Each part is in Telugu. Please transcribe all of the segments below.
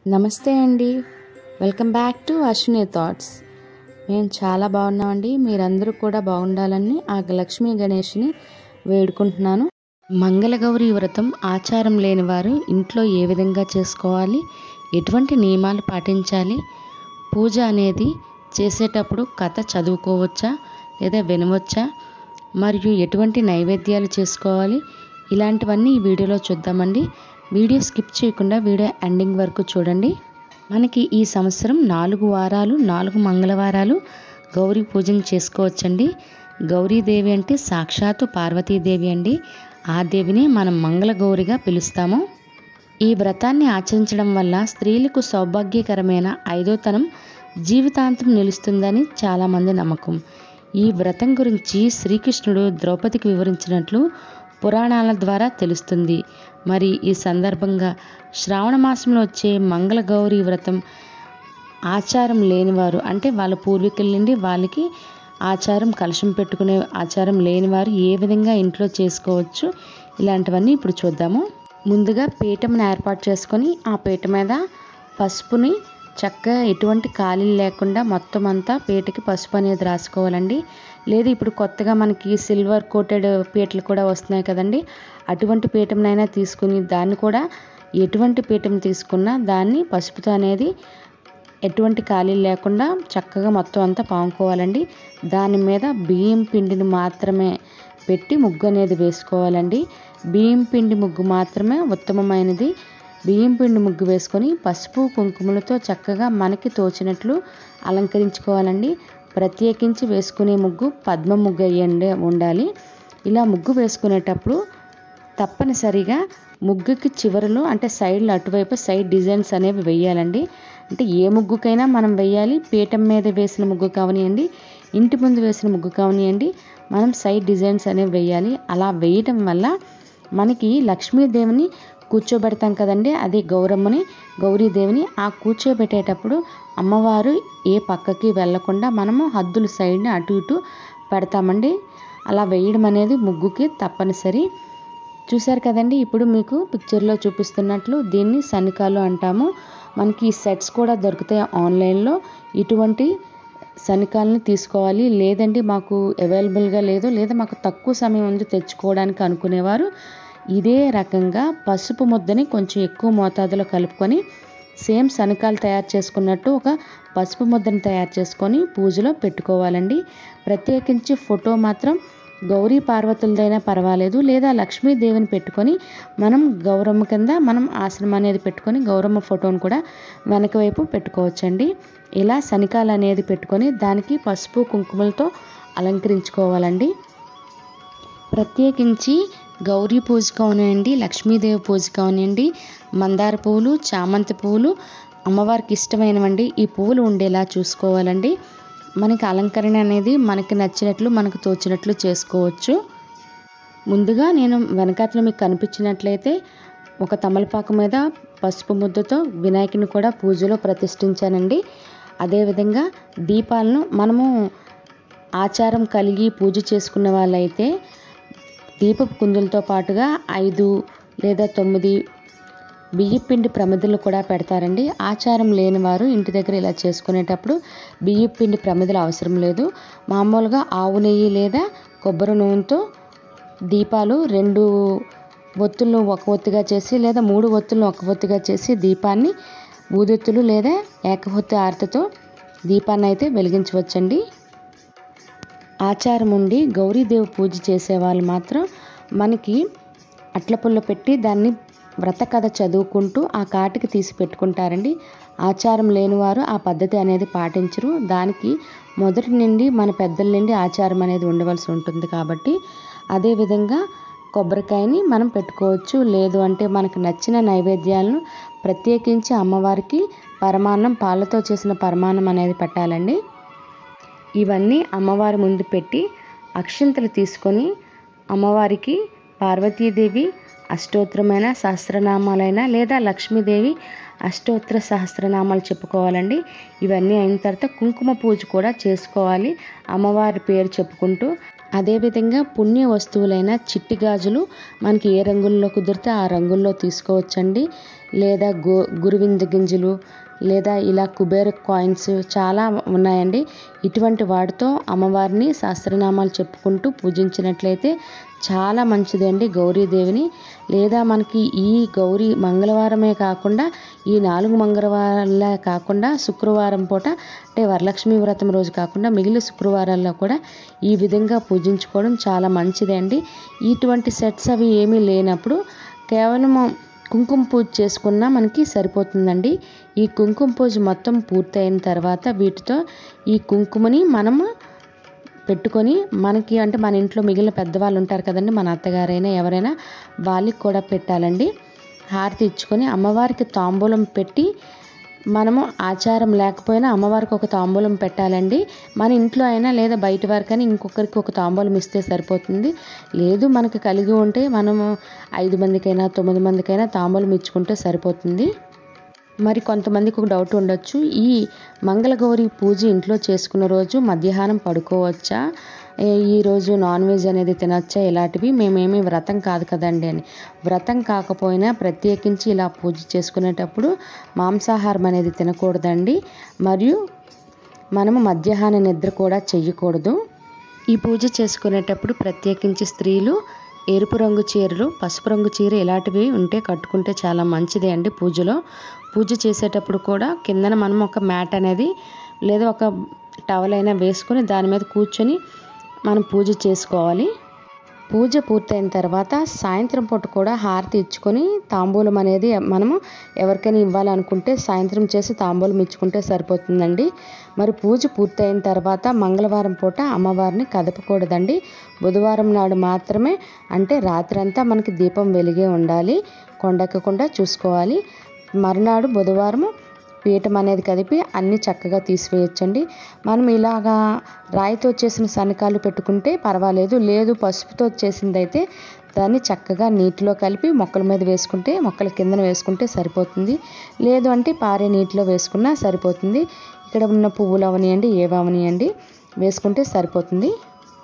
నమస్తే అండి welcome back to Ashwini thoughts మేము చాలా బాగున్నామండి మీరందరూ కూడా బాగుండాలని ఆ లక్ష్మీ గణేష్ని వేడుకుంటున్నాను మంగళగౌరి వ్రతం ఆచారం లేని వారు ఇంట్లో ఏ విధంగా చేసుకోవాలి ఎటువంటి నియమాలు పాటించాలి పూజ అనేది చేసేటప్పుడు కథ చదువుకోవచ్చా లేదా వినవచ్చా మరియు ఎటువంటి నైవేద్యాలు చేసుకోవాలి ఇలాంటివన్నీ ఈ వీడియోలో చూద్దామండి వీడియో స్కిప్ చేయకుండా వీడియో ఎండింగ్ వరకు చూడండి మనకి ఈ సంవత్సరం నాలుగు వారాలు నాలుగు మంగళవారాలు గౌరీ పూజను చేసుకోవచ్చండి గౌరీదేవి అంటే సాక్షాత్తు పార్వతీదేవి అండి ఆ దేవిని మనం మంగళగౌరిగా పిలుస్తాము ఈ వ్రతాన్ని ఆచరించడం వల్ల స్త్రీలకు సౌభాగ్యకరమైన ఐదోతనం జీవితాంతం నిలుస్తుందని చాలామంది నమ్మకం ఈ వ్రతం గురించి శ్రీకృష్ణుడు ద్రౌపదికి వివరించినట్లు పురాణాల ద్వారా తెలుస్తుంది మరి ఈ సందర్భంగా శ్రావణ మాసంలో వచ్చే మంగళగౌరి వ్రతం ఆచారం లేనివారు అంటే వాళ్ళ పూర్వీకుల నుండి వాళ్ళకి ఆచారం కలశం పెట్టుకునే ఆచారం లేనివారు ఏ విధంగా ఇంట్లో చేసుకోవచ్చు ఇలాంటివన్నీ ఇప్పుడు చూద్దాము ముందుగా పీఠంను ఏర్పాటు చేసుకొని ఆ పీట మీద పసుపుని చక్కగా ఎటువంటి ఖాళీలు లేకుండా మొత్తం అంతా పీటకి పసుపు అనేది రాసుకోవాలండి లేదు ఇప్పుడు కొత్తగా మనకి సిల్వర్ కోటెడ్ పీటలు కూడా వస్తున్నాయి కదండి అటువంటి పీఠంనైనా తీసుకుని దాన్ని కూడా ఎటువంటి పీఠం తీసుకున్నా దాన్ని పసుపుతో అనేది ఎటువంటి ఖాళీలు లేకుండా చక్కగా మొత్తం అంతా పాముకోవాలండి దాని మీద బియ్యం పిండిని మాత్రమే పెట్టి ముగ్గు అనేది వేసుకోవాలండి బియ్యం పిండి ముగ్గు మాత్రమే ఉత్తమమైనది బియ్యం పిండి ముగ్గు వేసుకొని పసుపు కుంకుమలతో చక్కగా మనకి తోచినట్లు అలంకరించుకోవాలండి ప్రత్యేకించి వేసుకునే ముగ్గు పద్మ ముగ్గు అయ్యండి ఉండాలి ఇలా ముగ్గు వేసుకునేటప్పుడు తప్పనిసరిగా ముగ్గుకి చివరలో అంటే సైడ్లో అటువైపు సైడ్ డిజైన్స్ అనేవి వేయాలండి అంటే ఏ ముగ్గుకైనా మనం వేయాలి పీఠం మీద వేసిన ముగ్గు కావనియండి ఇంటి ముందు వేసిన ముగ్గు కావనియండి మనం సైడ్ డిజైన్స్ అనేవి వేయాలి అలా వేయటం వల్ల మనకి లక్ష్మీదేవిని కూర్చోబెడతాం కదండి అది గౌరమ్మని గౌరీదేవిని ఆ కూర్చోబెట్టేటప్పుడు అమ్మవారు ఏ పక్కకి వెళ్లకుండా మనము హద్దుల సైడ్ని అటు ఇటు పెడతామండి అలా వేయడం అనేది ముగ్గుకి తప్పనిసరి చూశారు కదండి ఇప్పుడు మీకు పిక్చర్లో చూపిస్తున్నట్లు దీన్ని సనికాలు అంటాము మనకి ఈ సెట్స్ కూడా దొరుకుతాయి ఆన్లైన్లో ఇటువంటి సనికాలని తీసుకోవాలి లేదండి మాకు అవైలబుల్గా లేదు లేదా మాకు తక్కువ సమయం ఉంది తెచ్చుకోవడానికి అనుకునేవారు ఇదే రకంగా పసుపు ముద్దని కొంచెం ఎక్కువ మోతాదులో కలుపుకొని సేమ్ శనకాలు తయారు చేసుకున్నట్టు ఒక పసుపు ముద్దను తయారు చేసుకొని పూజలో పెట్టుకోవాలండి ప్రత్యేకించి ఫోటో మాత్రం గౌరీ పార్వతులదైనా పర్వాలేదు లేదా లక్ష్మీదేవిని పెట్టుకొని మనం గౌరమ్మ కింద మనం ఆశ్రమం అనేది పెట్టుకొని గౌరమ్మ ఫోటోను కూడా వెనక వైపు పెట్టుకోవచ్చండి ఇలా శనికాలు అనేది పెట్టుకొని దానికి పసుపు కుంకుమలతో అలంకరించుకోవాలండి ప్రత్యేకించి గౌరీ పూజ కానివ్వండి లక్ష్మీదేవి పూజ కానివ్వండి మందార పువ్వులు చామంతి పువ్వులు అమ్మవారికి ఇష్టమైనవండి ఈ పువ్వులు ఉండేలా చూసుకోవాలండి మనకి అలంకరణ అనేది మనకి నచ్చినట్లు మనకు తోచినట్లు చేసుకోవచ్చు ముందుగా నేను వెనకాతలో మీకు కనిపించినట్లయితే ఒక తమలపాకు మీద పసుపు ముద్దతో వినాయకుని కూడా పూజలో ప్రతిష్ఠించానండి అదేవిధంగా దీపాలను మనము ఆచారం కలిగి పూజ చేసుకున్న వాళ్ళైతే దీపపు కుందులతో పాటుగా ఐదు లేదా తొమ్మిది బియ్యపిండి ప్రమిదలు కూడా పెడతారండి ఆచారం లేని వారు ఇంటి దగ్గర ఇలా చేసుకునేటప్పుడు బియ్యపిండి ప్రమిదలు అవసరం లేదు మామూలుగా ఆవు నెయ్యి లేదా కొబ్బరి నూనెతో దీపాలు రెండు ఒత్తులను ఒక ఒత్తిగా చేసి లేదా మూడు ఒత్తులను ఒక ఒత్తిగా చేసి దీపాన్ని ఊదొత్తులు లేదా ఏకహొత్తి ఆరతితో దీపాన్ని అయితే వెలిగించవచ్చండి ఆచారం ఉండి గౌరీదేవి పూజ చేసే వాళ్ళు మాత్రం మనకి అట్ల పుల్ల పెట్టి దాన్ని వ్రత కథ చదువుకుంటూ ఆ కాటికి తీసి పెట్టుకుంటారండి ఆచారం లేనివారు ఆ పద్ధతి అనేది పాటించరు దానికి మొదటి నుండి మన పెద్దల నుండి ఆచారం అనేది ఉండవలసి ఉంటుంది కాబట్టి అదేవిధంగా కొబ్బరికాయని మనం పెట్టుకోవచ్చు లేదు అంటే మనకు నచ్చిన నైవేద్యాలను ప్రత్యేకించి అమ్మవారికి పరమాన్నం పాలతో చేసిన పరమాన్నం అనేది పెట్టాలండి ఇవన్నీ అమ్మవారి ముందు పెట్టి అక్షింతలు తీసుకొని అమ్మవారికి పార్వతీదేవి అష్టోత్తరమైన సహస్రనామాలైనా లేదా లక్ష్మీదేవి అష్టోత్తర సహస్రనామాలు చెప్పుకోవాలండి ఇవన్నీ అయిన తర్వాత కుంకుమ పూజ కూడా చేసుకోవాలి అమ్మవారి పేరు చెప్పుకుంటూ అదేవిధంగా పుణ్య వస్తువులైన చిట్టి గాజులు మనకి ఏ రంగుల్లో కుదిరితే ఆ రంగుల్లో తీసుకోవచ్చండి లేదా గో గురువింద గింజలు లేదా ఇలా కుబేర కాయిన్స్ చాలా ఉన్నాయండి ఇటువంటి వాటితో అమ్మవారిని సహస్రనామాలు చెప్పుకుంటూ పూజించినట్లయితే చాలా మంచిదండి గౌరీదేవిని లేదా మనకి ఈ గౌరీ మంగళవారమే కాకుండా ఈ నాలుగు మంగళవారాలే కాకుండా శుక్రవారం పూట అంటే వరలక్ష్మి వ్రతం రోజు కాకుండా మిగిలిన శుక్రవారాల్లో కూడా ఈ విధంగా పూజించుకోవడం చాలా మంచిదండి ఇటువంటి సెట్స్ అవి ఏమీ లేనప్పుడు కేవలం కుంకుమ పూజ చేసుకున్నా మనకి సరిపోతుందండి ఈ కుంకుమ పూజ మొత్తం పూర్తయిన తర్వాత వీటితో ఈ కుంకుమని మనము పెట్టుకొని మనకి అంటే మన ఇంట్లో మిగిలిన పెద్దవాళ్ళు ఉంటారు కదండి మన అత్తగారైనా ఎవరైనా వాళ్ళకి కూడా పెట్టాలండి హారతి ఇచ్చుకొని అమ్మవారికి తాంబూలం పెట్టి మనము ఆచారం లేకపోయినా అమ్మవారికి ఒక తాంబూలం పెట్టాలండి మన ఇంట్లో అయినా లేదా బయట వారికైనా ఇంకొకరికి ఒక తాంబూలం ఇస్తే సరిపోతుంది లేదు మనకి కలిగి ఉంటే మనము ఐదు మందికైనా తొమ్మిది మందికైనా తాంబూలం ఇచ్చుకుంటే సరిపోతుంది మరి కొంతమందికి ఒక డౌట్ ఉండొచ్చు ఈ మంగళగౌరి పూజ ఇంట్లో చేసుకున్న రోజు మధ్యాహ్నం పడుకోవచ్చా ఈరోజు నాన్ వెజ్ అనేది తినొచ్చా ఇలాంటివి మేమేమి వ్రతం కాదు కదండి అని వ్రతం కాకపోయినా ప్రత్యేకించి ఇలా పూజ చేసుకునేటప్పుడు మాంసాహారం అనేది తినకూడదండి మరియు మనము మధ్యాహ్న నిద్ర కూడా చెయ్యకూడదు ఈ పూజ చేసుకునేటప్పుడు ప్రత్యేకించి స్త్రీలు ఎరుపు రంగు చీరలు పసుపు రంగు చీర ఇలాంటివి ఉంటే కట్టుకుంటే చాలా మంచిది అండి పూజలో పూజ చేసేటప్పుడు కూడా కిందన మనం ఒక మ్యాట్ అనేది లేదా ఒక టవల్ అయినా వేసుకొని దాని మీద కూర్చొని మనం పూజ చేసుకోవాలి పూజ పూర్తయిన తర్వాత సాయంత్రం పూట కూడా హారతి ఇచ్చుకొని తాంబూలం అనేది మనము ఎవరికైనా ఇవ్వాలనుకుంటే సాయంత్రం చేసి తాంబూలం ఇచ్చుకుంటే సరిపోతుందండి మరి పూజ పూర్తయిన తర్వాత మంగళవారం పూట అమ్మవారిని కదపకూడదండి బుధవారం నాడు మాత్రమే అంటే రాత్రంతా మనకి దీపం వెలిగే ఉండాలి కొండెక్కకుండా చూసుకోవాలి మరునాడు బుధవారం పీఠం అనేది కదిపి అన్ని చక్కగా తీసివేయచ్చండి మనం ఇలాగా రాయితో చేసిన సనకాలు పెట్టుకుంటే పర్వాలేదు లేదు పసుపుతో చేసిందైతే దాన్ని చక్కగా నీటిలో కలిపి మొక్కల మీద వేసుకుంటే మొక్కల కిందన వేసుకుంటే సరిపోతుంది లేదు అంటే పారే నీటిలో వేసుకున్నా సరిపోతుంది ఇక్కడ ఉన్న పువ్వులు అవనియండి ఏవి అవనియండి వేసుకుంటే సరిపోతుంది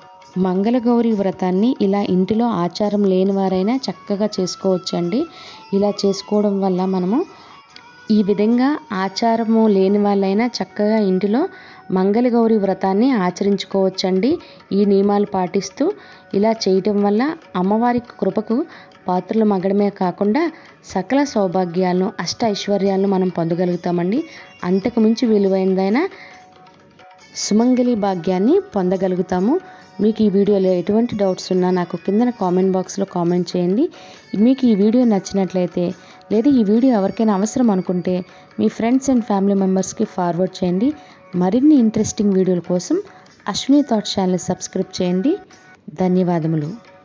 మంగళగౌరి వ్రతాన్ని ఇలా ఇంటిలో ఆచారం లేని వారైనా చక్కగా చేసుకోవచ్చండి ఇలా చేసుకోవడం వల్ల మనము ఈ విధంగా ఆచారము లేని వాళ్ళైనా చక్కగా ఇంటిలో మంగళగౌరి వ్రతాన్ని ఆచరించుకోవచ్చండి ఈ నియమాలు పాటిస్తూ ఇలా చేయటం వల్ల అమ్మవారి కృపకు పాత్రలు మగ్గడమే కాకుండా సకల సౌభాగ్యాలను అష్ట ఐశ్వర్యాలను మనం పొందగలుగుతామండి అంతకు మించి విలువైనదైన సుమంగళి భాగ్యాన్ని పొందగలుగుతాము మీకు ఈ వీడియోలో ఎటువంటి డౌట్స్ ఉన్నా నాకు కిందన కామెంట్ బాక్స్లో కామెంట్ చేయండి మీకు ఈ వీడియో నచ్చినట్లయితే లేదా ఈ వీడియో ఎవరికైనా అవసరం అనుకుంటే మీ ఫ్రెండ్స్ అండ్ ఫ్యామిలీ మెంబర్స్కి ఫార్వర్డ్ చేయండి మరిన్ని ఇంట్రెస్టింగ్ వీడియోల కోసం అశ్విని థాట్ ఛానల్ సబ్స్క్రైబ్ చేయండి ధన్యవాదములు